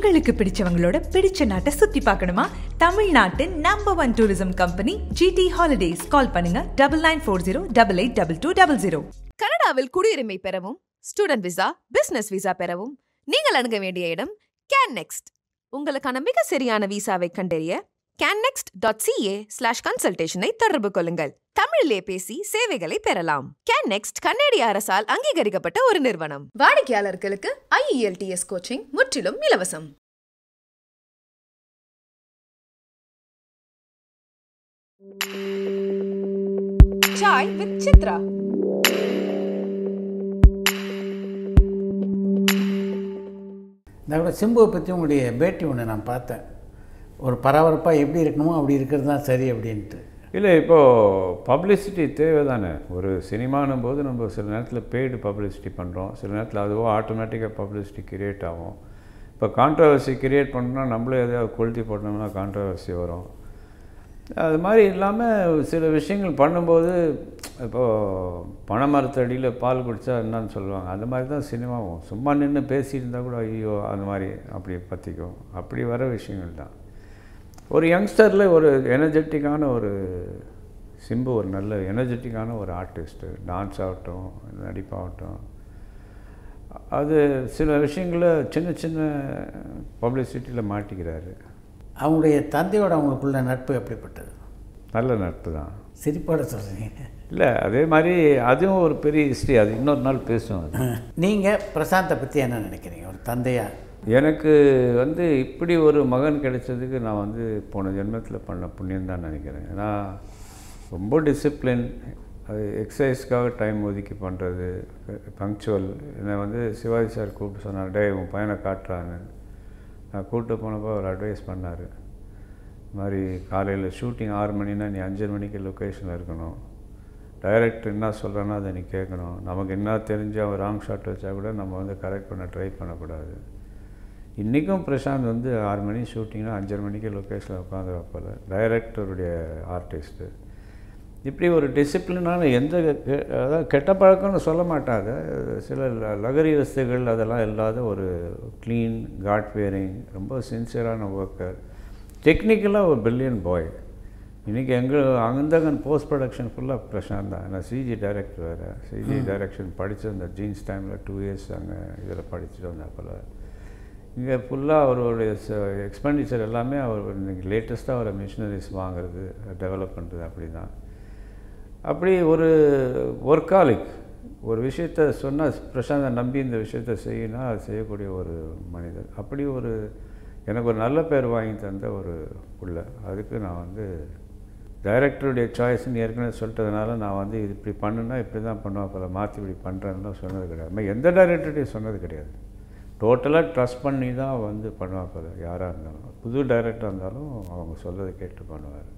உங்களுக்கு பிடிச்சவங்களோட பிடிச்ச நாட்டை சுத்தி பார்க்கணுமா தமிழ்நாட்டின் number one tourism company GT holidays call பண்ணுங்க double nine four zero double eight double two double zero கனடாவில் குடியுரிமை பெறவும் ஸ்டூடெண்ட் விசா பிசினஸ் விசா பெறவும் நீங்கள் அணுக வேண்டிய இடம் கேன் நெக்ஸ்ட் உங்களுக்கான மிக சரியான விசாவை கண்டறிய கேன்னெக்ஸ்ட் டாட் சிஏ ஸ்லாஷ் கன்சல்டேஷனை தொடர்பு கொள்ளுங்கள் தமிழிலே பேசி சேவைகளை பெறலாம் கேன் நெக்ஸ்ட் கன்னடிய அரசால் அங்கீகரிக்கப்பட்ட ஒரு நிறுவனம் வாடிக்கையாளர்களுக்கு ஐஇஎல்டிஎஸ் கோச்சிங் முற்றிலும் இலவசம் சாய் வித் சித்ரா இந்த கூட சிம்புவை பற்றி உங்களுடைய பேட்டி ஒன்று நான் பார்த்தேன் ஒரு பரபரப்பாக எப்படி இருக்கணுமோ அப்படி இருக்கிறது தான் சரி அப்படின்ட்டு இல்லை இப்போது பப்ளிசிட்டி தேவை தானே ஒரு சினிமானும் போது நம்ம சில நேரத்தில் பெய்டு பப்ளிசிட்டி பண்ணுறோம் சில நேரத்தில் அதுவோ ஆட்டோமேட்டிக்காக பப்ளிசிட்டி கிரியேட் ஆகும் இப்போ கான்ட்ரவர்சி கிரியேட் பண்ணோம்னா நம்மளே எதையாவது கொளுத்தி போட்டோம்னா கான்ட்ரவர்சி வரும் அது மாதிரி இல்லாமல் சில விஷயங்கள் பண்ணும்போது இப்போது பனைமரத்தடியில் பால் குடித்தா என்னன்னு சொல்லுவாங்க அந்த மாதிரி தான் சினிமாவும் சும்மா நின்று பேசிட்டு இருந்தால் கூட ஐயோ அந்த மாதிரி அப்படி பற்றிக்கும் அப்படி வர விஷயங்கள் தான் ஒரு யங்ஸ்டரில் ஒரு எனர்ஜெட்டிக்கான ஒரு சிம்பு ஒரு நல்ல எனர்ஜெட்டிக்கான ஒரு ஆர்டிஸ்ட்டு டான்ஸ் ஆகட்டும் நடிப்பாகட்டும் அது சில விஷயங்களில் சின்ன சின்ன பப்ளிசிட்டியில் மாட்டிக்கிறாரு அவங்களுடைய தந்தையோட அவங்களுக்குள்ள நட்பு எப்படிப்பட்டது நல்ல நட்பு தான் சிரிப்போட சொல்கிறீங்க இல்லை அதே மாதிரி அதுவும் ஒரு பெரிய ஹிஸ்ட்ரி அது இன்னொரு நாள் பேசுவோம் அது நீங்கள் பிரசாந்தை பற்றி என்ன நினைக்கிறீங்க ஒரு தந்தையா எனக்கு வந்து இப்படி ஒரு மகன் கிடைச்சதுக்கு நான் வந்து போன ஜென்மத்தில் பண்ண புண்ணியம் தான் நினைக்கிறேன் ஏன்னா ரொம்ப டிசிப்ளின் அது எக்ஸசைஸ்க்காக டைம் ஒதுக்கி பண்ணுறது பங்க்சுவல் என்னை வந்து சிவாஜி சார் கூப்பிட்டு சொன்னார் டே உன் பையனை காட்டுறான்னு நான் கூப்பிட்டு போனப்போ அவர் அட்வைஸ் பண்ணார் இது மாதிரி காலையில் ஷூட்டிங் ஆறு மணினா நீ அஞ்சு மணிக்கு லொக்கேஷனில் இருக்கணும் டைரக்டர் என்ன சொல்கிறேன்னா அதை நீ கேட்கணும் நமக்கு என்ன தெரிஞ்சு அவன் ராங் ஷாட் வச்சா கூட நம்ம வந்து கரெக்ட் பண்ண ட்ரை பண்ணக்கூடாது இன்றைக்கும் பிரசாந்த் வந்து ஆறு மணி ஷூட்டிங்னா அஞ்சரை மணிக்கு லொக்கேஷனில் உட்காந்துருப்பல டைரக்டருடைய ஆர்டிஸ்ட்டு இப்படி ஒரு டிசிப்ளினான எந்த கெ- அதாவது கெட்ட பழக்கம்னு சொல்ல மாட்டாங்க சில ல- லகரி வஸ்துகள் அதெல்லாம் இல்லாத ஒரு க்ளீன் காட் வேரிங் ரொம்ப சின்சியரான ஒர்க்கர் டெக்னிக்கலாக ஒரு பில்லியன் பாய் இன்றைக்கி எங்கள் அங்கந்தகன் போஸ்ட் ப்ரொடக்ஷன் ஃபுல்லாக பிரசாந்த் தான் நான் சிஜி டைரக்டர் வேறு சிஜி டைரக்ஷன் படித்து அந்த ஜீன்ஸ் டைமில் டூ இயர்ஸ் அங்கே இதில் படிச்சுட்டு வந்தாப்பில் இங்கே ஃபுல்லாக அவருடைய எக்ஸ்பெண்டிச்சர் எல்லாமே அவர் இன்னைக்கு லேட்டஸ்ட்டாக அவரை மிஷினரிஸ் வாங்குறது டெவலப் பண்ணுறது அப்படி தான் அப்படி ஒரு ஒர்க்காலிக் ஒரு விஷயத்த சொன்னால் பிரசாந்தை நம்பி இந்த விஷயத்த செய்யினா அது செய்யக்கூடிய ஒரு மனிதர் அப்படி ஒரு எனக்கு ஒரு நல்ல பேர் வாங்கி தந்த ஒரு புள்ள அதுக்கு நான் வந்து டைரக்டருடைய சாய்ஸ்ன்னு ஏற்கனவே சொல்லிட்டதுனால நான் வந்து இது இப்படி பண்ணுனா இப்படி தான் பண்ணுவேன் பல மாற்றி இப்படி பண்ணுறேன்லாம் சொன்னது கிடையாது நம்ம எந்த டைரக்டர்டையும் சொன்னது கிடையாது டோட்டலாக ட்ரஸ்ட் பண்ணி தான் வந்து பண்ணுவான் போல யாராக இருந்தாலும் புது டைரக்டராக இருந்தாலும் அவங்க சொல்றதை கேட்டு பண்ணுவார்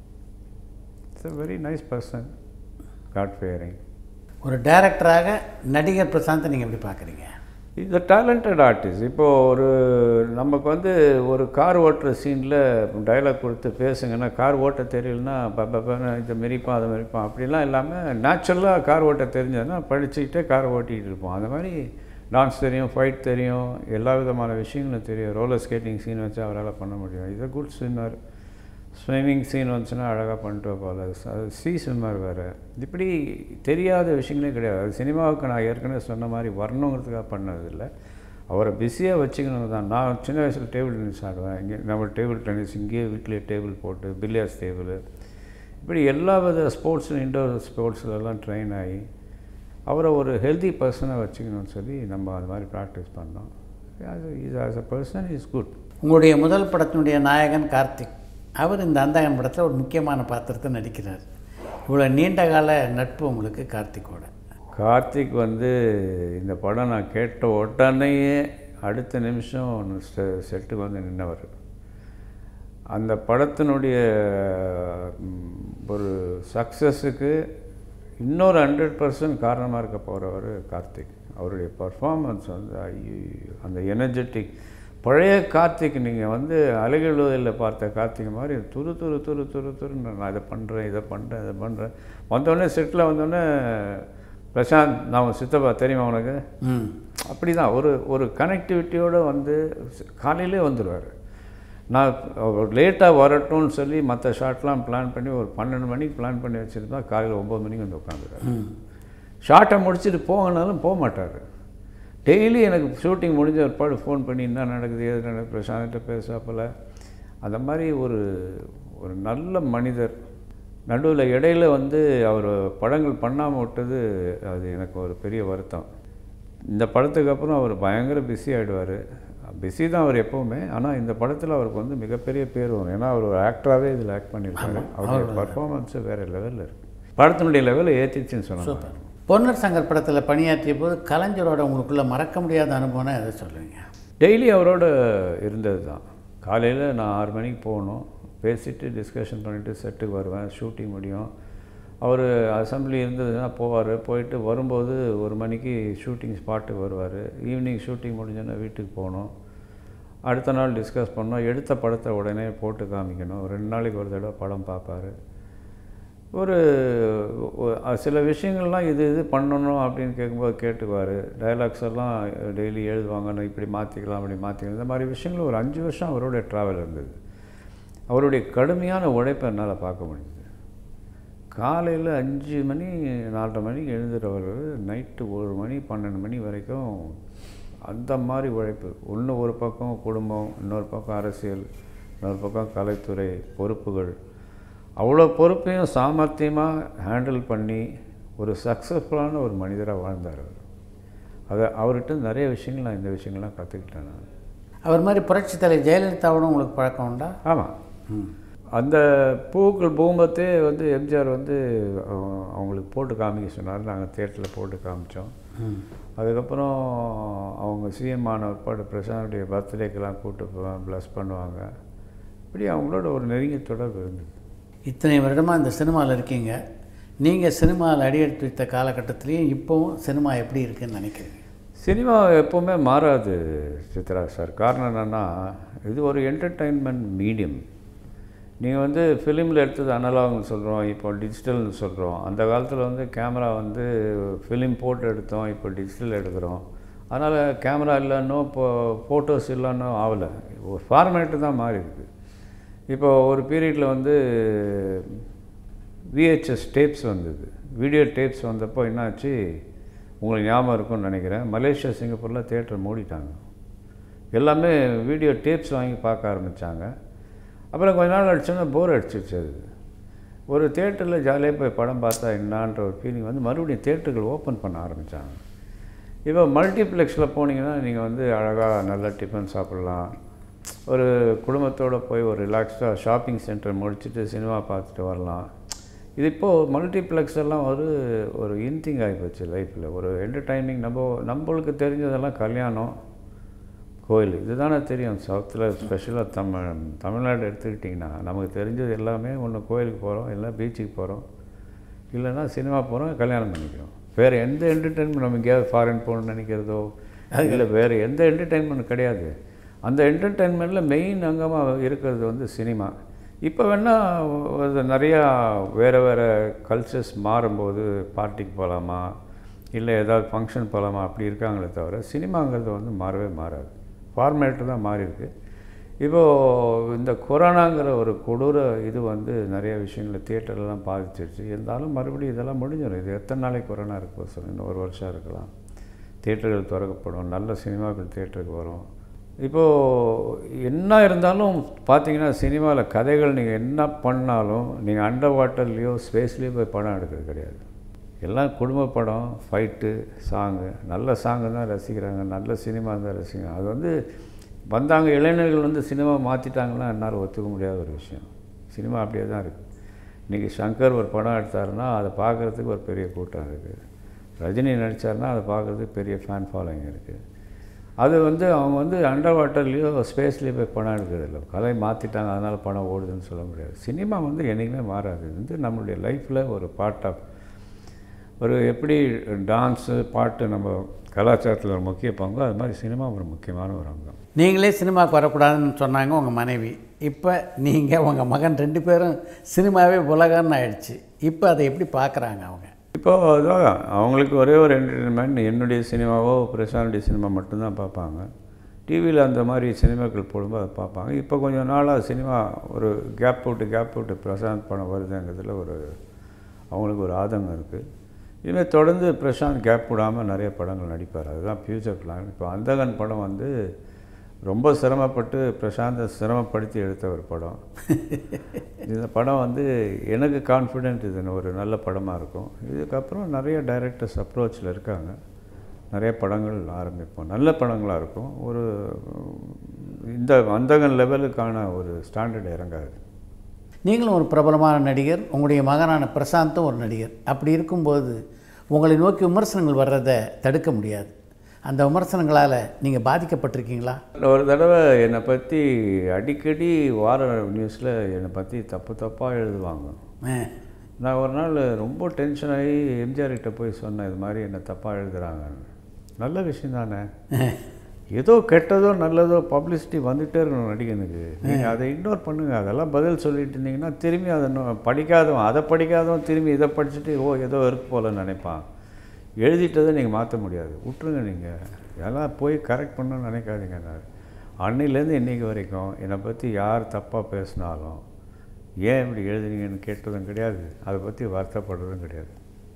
it's a very nice person God fearing ஒரு டைரக்டராக நடிகர் பிரசாந்தை நீங்கள் எப்படி பார்க்குறீங்க இஸ் a டேலண்டட் ஆர்டிஸ்ட் இப்போது ஒரு நமக்கு வந்து ஒரு கார் ஓட்டுற சீனில் டைலாக் கொடுத்து பேசுங்கன்னா கார் ஓட்ட தெரியலனா பப்பன்னு இதை மெரிப்பான் அதை மெரிப்பான் அப்படிலாம் இல்லாமல் நேச்சுரலாக கார் ஓட்ட தெரிஞ்சதுன்னா படிச்சுக்கிட்டே கார் ஓட்டிகிட்டு இருப்போம் அந்த மாதிரி டான்ஸ் தெரியும் ஃபைட் தெரியும் எல்லா விதமான விஷயங்களும் தெரியும் ரோலர் ஸ்கேட்டிங் சீன் வச்சு அவரால் பண்ண முடியும் இது குட் ஸ்விம்மர் ஸ்விம்மிங் சீன் வந்துச்சுன்னா அழகாக பண்ணிட்டு போல சி ஸ்விம்மர் வேறு இப்படி தெரியாத விஷயங்களே கிடையாது அது சினிமாவுக்கு நான் ஏற்கனவே சொன்ன மாதிரி வரணுங்கிறதுக்காக பண்ணதில்லை அவரை பிஸியாக வச்சுக்கணும் தான் நான் சின்ன வயசில் டேபிள் டென்னிஸ் ஆடுவேன் இங்கே நம்ம டேபிள் டென்னிஸ் இங்கேயே வீட்டிலேயே டேபிள் போட்டு பில்லியர்ஸ் டேபிள் இப்படி எல்லா வித ஸ்போர்ட்ஸ் இன்டோர் ஸ்போர்ட்ஸ்லலாம் ட்ரெயின் ஆகி அவரை ஒரு ஹெல்தி பர்சனாக வச்சுக்கணும்னு சொல்லி நம்ம அது மாதிரி ப்ராக்டிஸ் பண்ணோம் is as a person is good உங்களுடைய முதல் படத்தினுடைய நாயகன் கார்த்திக் அவர் இந்த அந்தகன் படத்தில் ஒரு முக்கியமான பாத்திரத்தை நடிக்கிறார் இவ்வளோ நீண்ட கால நட்பு உங்களுக்கு கார்த்திக்கோட கார்த்திக் வந்து இந்த படம் நான் கேட்ட உடனேயே அடுத்த நிமிஷம் செ- செட்டுக்கு வந்து நின்னவர் அந்த படத்தினுடைய ம், ஒரு சக்ஸஸுக்கு இன்னொரு ஹண்ட்ரட் பர்சன்ட் காரணமாக இருக்க போகிறவர் கார்த்திக் அவருடைய பர்ஃபார்மன்ஸ் வந்து ஐயோ அந்த எனர்ஜெட்டிக் பழைய கார்த்திக் நீங்கள் வந்து அலைகளுவதில் பார்த்த கார்த்திக் மாதிரி துரு துரு துரு துரு துரு நான் இதை பண்ணுறேன் இதை பண்ணுறேன் இதை பண்ணுறேன் வந்தோடனே செட்டில் வந்தோடனே பிரசாந்த் நான் உன் சித்தப்பா தெரியுமா உனக்கு ம் அப்படி தான் ஒரு ஒரு கனெக்டிவிட்டியோடு வந்து காலையிலே வந்துடுவார் நான் லேட்டாக வரட்டும்னு சொல்லி மற்ற ஷார்ட்லாம் பிளான் பண்ணி ஒரு பன்னெண்டு மணிக்கு பிளான் பண்ணி வச்சுருந்தா காலையில் ஒம்பது மணிக்கு வந்து உட்காந்துருக்காரு ஷார்ட்டை முடிச்சுட்டு போங்கனாலும் போக மாட்டார் டெய்லி எனக்கு ஷூட்டிங் முடிஞ்ச ஒரு பாடு ஃபோன் பண்ணி என்ன நடக்குது ஏது நடக்குது பிரசாந்த்கிட்ட பேசாப்பில் அந்த மாதிரி ஒரு ஒரு நல்ல மனிதர் நடுவில் இடையில வந்து அவர் படங்கள் பண்ணாமல் விட்டது அது எனக்கு ஒரு பெரிய வருத்தம் இந்த படத்துக்கு அப்புறம் அவர் பயங்கர பிஸி ஆகிடுவார் பிஸி தான் அவர் எப்போவுமே ஆனால் இந்த படத்தில் அவருக்கு வந்து மிகப்பெரிய பேர் வரும் ஏன்னா அவர் ஒரு ஆக்டராகவே இதில் ஆக்ட் பண்ணியிருக்காரு அவருடைய பர்ஃபார்மன்ஸு வேறு லெவலில் இருக்குது படத்தினுடைய லெவலில் ஏற்றிச்சுன்னு சொன்னாங்க பொன்னர் சங்கர் படத்தில் பணியாற்றிய போது கலைஞரோட உங்களுக்குள்ள மறக்க முடியாத அனுபவம்னா எதை சொல்லுவீங்க டெய்லி அவரோட இருந்தது தான் காலையில் நான் ஆறு மணிக்கு போகணும் பேசிட்டு டிஸ்கஷன் பண்ணிவிட்டு செட்டுக்கு வருவேன் ஷூட்டிங் முடியும் அவர் அசம்பிளி இருந்ததுன்னா போவார் போயிட்டு வரும்போது ஒரு மணிக்கு ஷூட்டிங் ஸ்பாட்டுக்கு வருவார் ஈவினிங் ஷூட்டிங் முடிஞ்சோன்னா வீட்டுக்கு போகணும் அடுத்த நாள் டிஸ்கஸ் பண்ணோம் எடுத்த படத்தை உடனே போட்டு காமிக்கணும் ரெண்டு நாளைக்கு ஒரு தடவை படம் பார்ப்பாரு ஒரு ஒ- சில விஷயங்கள்லாம் இது இது பண்ணணும் அப்படின்னு கேட்கும்போது கேட்டுக்குவார் டயலாக்ஸ் எல்லாம் டெய்லி எழுதுவாங்க நான் இப்படி மாற்றிக்கலாம் அப்படி மாற்றிக்கலாம் இந்த மாதிரி விஷயங்கள் ஒரு அஞ்சு வருஷம் அவருடைய ட்ராவல் இருந்தது அவருடைய கடுமையான உழைப்பை என்னால் பார்க்க முடியுது காலையில் அஞ்சு மணி நாலரை மணிக்கு எழுந்துறவர் நைட்டு ஒரு மணி பன்னெண்டு மணி வரைக்கும் அந்த மாதிரி உழைப்பு ஒன்று ஒரு பக்கம் குடும்பம் இன்னொரு பக்கம் அரசியல் இன்னொரு பக்கம் கலைத்துறை பொறுப்புகள் அவ்வளோ பொறுப்பையும் சாமர்த்தியமாக ஹேண்டில் பண்ணி ஒரு சக்ஸஸ்ஃபுல்லான ஒரு மனிதராக வாழ்ந்தார் அவர் அதை அவர்கிட்ட நிறைய விஷயங்கள் நான் இந்த விஷயங்கள்லாம் கற்றுக்கிட்டேன் நான் அவர் மாதிரி புரட்சித் தலைவர் ஜெயலலிதாவோட உங்களுக்கு பழக்கம் உண்டா ஆமாம் அந்த பூக்கள் பூம்பத்தே வந்து எம்ஜிஆர் வந்து அஹ், அவங்களுக்கு போட்டு காமிக்க சொன்னார் நாங்கள் தேட்டரில் போட்டு காமிச்சோம் அதுக்கப்புறம் அவங்க சிஎம் ஆன ஒருபாடு பிரசாந்துடைய பர்த்டேக்கெல்லாம் கூப்பிட்டு ப்ளஸ் பண்ணுவாங்க இப்படி அவங்களோட ஒரு நெருங்கிய தொடர்பு இருந்தது இத்தனை வருடமாக இந்த சினிமாவில் இருக்கீங்க நீங்கள் சினிமாவில் அடியெடுத்து வைத்த காலகட்டத்திலையும் இப்போவும் சினிமா எப்படி இருக்குன்னு நினைக்கிறீங்க சினிமா எப்போவுமே மாறாது சித்ரா சார் காரணம் என்னென்னா இது ஒரு என்டர்டெயின்மெண்ட் மீடியம் நீங்கள் வந்து ஃபிலிமில் எடுத்தது அனலாக்னு சொல்கிறோம் இப்போ டிஜிட்டல்னு சொல்கிறோம் அந்த காலத்தில் வந்து கேமரா வந்து ஃபிலிம் போட்டு எடுத்தோம் இப்போ டிஜிட்டல் எடுக்கிறோம் அதனால் கேமரா இல்லைன்னோ இப்போ ஃபோட்டோஸ் இல்லைன்னோ ஆகலை ஒரு ஃபார்மேட்டு தான் மாறி இருக்கு இப்போ ஒரு பீரியடில் வந்து விஹெச்எஸ் டேப்ஸ் வந்தது வீடியோ டேப்ஸ் வந்தப்போ என்னாச்சு உங்களுக்கு ஞாபகம் இருக்கும்னு நினைக்கிறேன் மலேசியா சிங்கப்பூரில் தேட்டர் மூடிட்டாங்க எல்லாமே வீடியோ டேப்ஸ் வாங்கி பார்க்க ஆரம்பித்தாங்க அப்புறம் கொஞ்ச நாள் அடிச்சோன்னா போர் அடிச்சிருச்சு அது ஒரு தேட்டரில் ஜாலியாக போய் படம் பார்த்தா என்னான்ற ஒரு ஃபீலிங் வந்து மறுபடியும் தேட்டர்கள் ஓப்பன் பண்ண ஆரம்பித்தாங்க இப்போ மல்டிப்ளெக்ஸில் போனீங்கன்னா நீங்கள் வந்து அழகாக நல்ல டிஃபன் சாப்பிட்லாம் ஒரு குடும்பத்தோடு போய் ஒரு ரிலாக்ஸ்டாக ஷாப்பிங் சென்டர் முடிச்சுட்டு சினிமா பார்த்துட்டு வரலாம் இது இப்போது மல்டிப்ளெக்ஸ் எல்லாம் ஒரு ஒரு இன்திங் ஆகிப்போச்சு லைஃப்பில் ஒரு என்டர்டைனிங் நம்ம நம்மளுக்கு தெரிஞ்சதெல்லாம் கல்யாணம் கோயில் இதுதானே தெரியும் சவுத்தில் ஸ்பெஷலாக தமிழ் தமிழ்நாடு எடுத்துக்கிட்டிங்கன்னா நமக்கு தெரிஞ்சது எல்லாமே ஒன்று கோயிலுக்கு போகிறோம் இல்லை பீச்சுக்கு போகிறோம் இல்லைன்னா சினிமா போகிறோம் கல்யாணம் பண்ணிக்கிறோம் வேறு எந்த என்டர்டெயின்மெண்ட் நம்ம எங்கேயாவது ஃபாரின் போகணும்னு நினைக்கிறதோ இல்லை வேறு எந்த என்டர்டெயின்மெண்ட் கிடையாது அந்த என்டர்டெயின்மெண்ட்டில் மெயின் அங்கமாக இருக்கிறது வந்து சினிமா இப்போ வேணால் நிறையா வேறு வேறு கல்ச்சர்ஸ் மாறும்போது பார்ட்டிக்கு போகலாமா இல்லை ஏதாவது ஃபங்க்ஷன் போகலாமா அப்படி இருக்காங்களே தவிர சினிமாங்கிறது வந்து மாறவே மாறாது ஃபார்மேட்டு தான் மாறி இருக்கு இப்போது இந்த கொரோனாங்கிற ஒரு கொடூர இது வந்து நிறைய விஷயங்களை தியேட்டர்லாம் பாதிச்சிருச்சு இருந்தாலும் மறுபடியும் இதெல்லாம் முடிஞ்சிடும் இது எத்தனை நாளைக்கு கொரோனா இருக்கு சொல்லுங்கள் இன்னும் ஒரு வருஷம் இருக்கலாம் தியேட்டர்கள் திறக்கப்படும் நல்ல சினிமாக்கள் தியேட்டருக்கு வரும் இப்போது என்ன இருந்தாலும் பார்த்தீங்கன்னா சினிமாவில் கதைகள் நீங்கள் என்ன பண்ணாலும் நீங்கள் அண்டர் வாட்டர்லேயோ ஸ்பேஸ்லேயோ போய் படம் எடுக்கிறது கிடையாது எல்லாம் குடும்ப படம் ஃபைட்டு சாங்கு நல்ல சாங்கு தான் ரசிக்கிறாங்க நல்ல சினிமா தான் ரசிக்கிறாங்க அது வந்து வந்தாங்க இளைஞர்கள் வந்து சினிமா மாற்றிட்டாங்கன்னா என்னால் ஒத்துக்க முடியாத ஒரு விஷயம் சினிமா அப்படியே தான் இருக்குது இன்றைக்கி சங்கர் ஒரு படம் எடுத்தாருன்னா அதை பார்க்குறதுக்கு ஒரு பெரிய கூட்டம் இருக்குது ரஜினி நடித்தாருன்னா அதை பார்க்குறதுக்கு பெரிய ஃபேன் ஃபாலோயிங் இருக்குது அது வந்து அவங்க வந்து அண்டர் வாட்டர்லேயோ ஸ்பேஸ்லேயோ போய் படம் எடுக்கிறது இல்லை கலை மாற்றிட்டாங்க அதனால் படம் ஓடுதுன்னு சொல்ல முடியாது சினிமா வந்து என்றைக்குமே மாறாது இது வந்து நம்மளுடைய லைஃப்பில் ஒரு பார்ட் ஆஃப் ஒரு எப்படி டான்ஸு பாட்டு நம்ம கலாச்சாரத்தில் ஒரு முக்கிய பங்கு அது மாதிரி சினிமா ஒரு முக்கியமான ஒரு அங்கம் நீங்களே சினிமாவுக்கு வரக்கூடாதுன்னு சொன்னாங்க உங்கள் மனைவி இப்போ நீங்கள் உங்கள் மகன் ரெண்டு பேரும் சினிமாவே உலகம்னு ஆயிடுச்சு இப்போ அதை எப்படி பார்க்குறாங்க அவங்க இப்போ அதான் அவங்களுக்கு ஒரே ஒரு என்டர்டெயின்மெண்ட் என்னுடைய சினிமாவோ பிரசானுடைய சினிமா மட்டும்தான் பார்ப்பாங்க டிவியில் அந்த மாதிரி சினிமாக்கள் போடும்போது அதை பார்ப்பாங்க இப்போ கொஞ்சம் நாளாக சினிமா ஒரு கேப் விட்டு கேப் விட்டு பிரசாந்த் படம் வருதுங்கிறதுல ஒரு அவங்களுக்கு ஒரு ஆதங்கம் இருக்குது இனிமேல் தொடர்ந்து பிரசாந்த் கேப் விடாமல் நிறைய படங்கள் நடிப்பார் அதுதான் ஃப்யூச்சர் பிளான் இப்போ அந்தகன் படம் வந்து ரொம்ப சிரமப்பட்டு பிரசாந்தை சிரமப்படுத்தி எடுத்த ஒரு படம் இந்த படம் வந்து எனக்கு கான்ஃபிடென்ட் இது ஒரு நல்ல படமாக இருக்கும் இதுக்கப்புறம் நிறைய டைரக்டர்ஸ் அப்ரோச்சில் இருக்காங்க நிறைய படங்கள் ஆரம்பிப்போம் நல்ல படங்களாக இருக்கும் ஒரு இந்த அந்தகன் லெவலுக்கான ஒரு ஸ்டாண்டர்ட் இறங்காது நீங்களும் ஒரு பிரபலமான நடிகர் உங்களுடைய மகனான பிரசாந்தும் ஒரு நடிகர் அப்படி இருக்கும்போது உங்களை நோக்கி விமர்சனங்கள் வர்றதை தடுக்க முடியாது அந்த விமர்சனங்களால் நீங்கள் பாதிக்கப்பட்டிருக்கீங்களா ஒரு தடவை என்னை பற்றி அடிக்கடி வார நியூஸில் என்னை பற்றி தப்பு தப்பாக எழுதுவாங்க ஆ. நான் ஒரு நாள் ரொம்ப டென்ஷன் ஆகி எம்ஜிஆர் கிட்ட போய் சொன்னேன் இது மாதிரி என்னை தப்பாக எழுதுறாங்க நல்ல விஷயம் தானே ஏதோ கெட்டதோ நல்லதோ பப்ளிசிட்டி வந்துகிட்டே இருக்கணும் நடிகனுக்கு நீங்கள் அதை இக்னோர் பண்ணுங்கள் அதெல்லாம் பதில் சொல்லிட்டு இருந்தீங்கன்னா திரும்பி அதை இன்னும் படிக்காதவன் அதை படிக்காதவன் திரும்பி இதை படிச்சுட்டு ஓ ஏதோ இருக்கு போல நினைப்பான் எழுதிட்டதை நீங்கள் மாற்ற முடியாது விட்டுருங்க நீங்கள் இதெல்லாம் போய் கரெக்ட் பண்ணணும்னு நினைக்காதீங்க நான் அன்னையிலேருந்து இன்றைக்கி வரைக்கும் என்னை பற்றி யார் தப்பாக பேசினாலும் ஏன் இப்படி எழுதுனீங்கன்னு கேட்டதும் கிடையாது அதை பற்றி வருத்தப்படுறதும் கிடையாது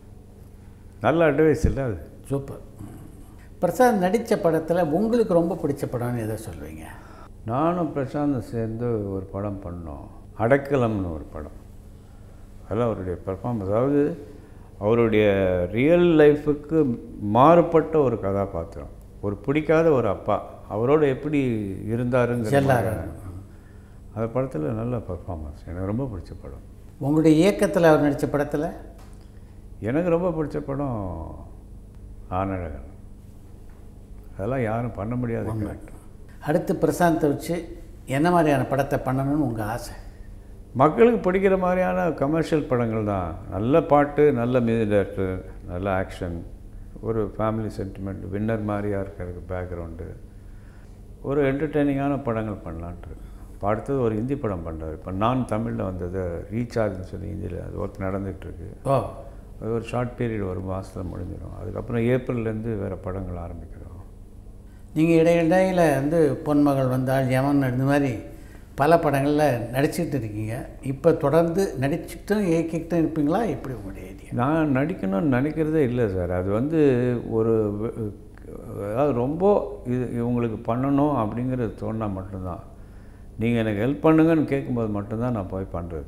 நல்ல அட்வைஸ் இல்லை அது சூப்பர் பிரசாத் நடித்த படத்தில் உங்களுக்கு ரொம்ப பிடிச்ச படம்னு எதை சொல்வீங்க நானும் பிரசாந்தும் சேர்ந்து ஒரு படம் பண்ணோம் அடைக்கலம்னு ஒரு படம் அதெல்லாம் அவருடைய பெர்ஃபார்மன்ஸ் அதாவது அவருடைய ரியல் லைஃபுக்கு மாறுபட்ட ஒரு கதாபாத்திரம் ஒரு பிடிக்காத ஒரு அப்பா அவரோட எப்படி இருந்தாருங்கிற செல்லாரு. மாதிரி. அந்த படத்தில் நல்ல பெர்ஃபார்மன்ஸ் எனக்கு ரொம்ப பிடிச்ச படம் உங்களுடைய இயக்கத்தில் அவர் நடித்த படத்தில் எனக்கு ரொம்ப பிடிச்ச படம் ஆனழகன் அதெல்லாம் யாரும் பண்ண முடியாத கேரக்டர் அடுத்து பிரசாந்தை வச்சு என்ன மாதிரியான படத்தை பண்ணணும்னு உங்கள் ஆசை மக்களுக்கு பிடிக்கிற மாதிரியான கமர்ஷியல் படங்கள் தான் நல்ல பாட்டு நல்ல மியூசிக் டேரக்டர் நல்ல ஆக்ஷன் ஒரு ஃபேமிலி சென்டிமெண்ட் வின்னர் மாதிரியா இருக்கிறதுக்கு பேக்ரவுண்டு ஒரு என்டர்டெய்னிங்கான படங்கள் பண்ணலான்ட்டு இப்போ அடுத்தது ஒரு ஹிந்தி படம் பண்ணுறாரு இப்போ நான் தமிழில் வந்தது ரீசார்ஜ்னு சொல்லி ஹிந்தியில் அது ஒர்க் நடந்துகிட்டு இருக்கு ஓ அது ஒரு ஷார்ட் பீரியட் ஒரு மாதத்தில் முடிஞ்சிடும் அதுக்கப்புறம் ஏப்ரல்லேருந்து வேறு படங்கள் ஆரம்பிக்கிறோம் நீங்கள் இடையிடையில் வந்து பொன்மகள் வந்தால் யமன் இந்த மாதிரி பல படங்களில் நடிச்சிட்டு இருக்கீங்க இப்போ தொடர்ந்து நடிச்சுட்டும் இயக்கிட்டும் இருப்பீங்களா எப்படி உங்களுடைய ஐடியா நான் நடிக்கணும்னு நினைக்கிறதே இல்லை சார் அது வந்து ஒரு வ- அதாவது ரொம்ப இது இவங்களுக்கு பண்ணணும் அப்படிங்கிறது தோணுனா மட்டும்தான் நீங்கள் எனக்கு ஹெல்ப் பண்ணுங்கன்னு கேட்கும்போது மட்டும்தான் நான் போய் பண்ணுறது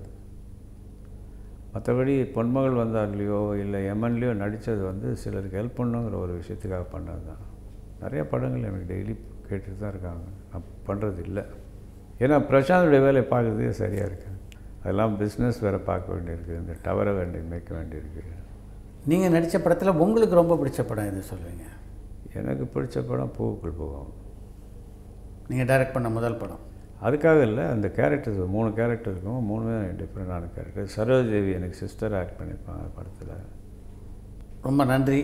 மற்றபடி பொன்மகள் வந்தார்லையோ இல்லை எம்என்லேயோ நடித்தது வந்து சிலருக்கு ஹெல்ப் பண்ணுங்கிற ஒரு விஷயத்துக்காக பண்ணது தான் நிறைய படங்கள் எனக்கு டெய்லி கேட்டுட்டு தான் இருக்காங்க நான் பண்ணுறது இல்லை ஏன்னா பிரசாந்தோடைய வேலையை பார்க்குறதே சரியாக இருக்குது அதெல்லாம் பிஸ்னஸ் வேறு பார்க்க வேண்டியிருக்கு இந்த டவரை வேண்டி மேய்க்க வேண்டியிருக்கு நீங்கள் நடித்த படத்தில் உங்களுக்கு ரொம்ப பிடிச்ச படம் எது சொல்லுவீங்க எனக்கு பிடிச்ச படம் பூவுக்குள் போகும் நீங்கள் டைரக்ட் பண்ண முதல் படம் அதுக்காக இல்லை அந்த கேரக்டர்ஸ் மூணு கேரக்டர் இருக்கும் மூணுமே டிஃப்ரெண்டான கேரக்டர் சரோஜதேவி எனக்கு சிஸ்டர் ஆக்ட் பண்ணியிருப்பாங்க படத்தில் ரொம்ப நன்றி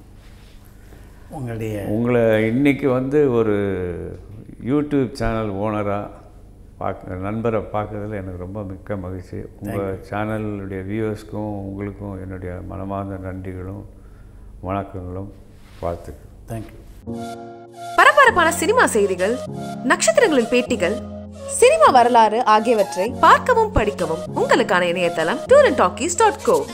உங்களுடைய உங்களை இன்னைக்கு வந்து ஒரு யூடியூப் சேனல் ஓனராக பார்க்க நண்பரை பார்க்கறதுல எனக்கு ரொம்ப மிக்க மகிழ்ச்சி உங்கள் சேனலுடைய வியூவர்ஸ்க்கும் உங்களுக்கும் என்னுடைய மனமார்ந்த நன்றிகளும் வணக்கங்களும் வாழ்த்துக்கள் தேங்க்யூ பரபரப்பான சினிமா செய்திகள் நட்சத்திரங்களின் பேட்டிகள் சினிமா வரலாறு ஆகியவற்றை பார்க்கவும் படிக்கவும் உங்களுக்கான இணையதளம் tour and talkies dot go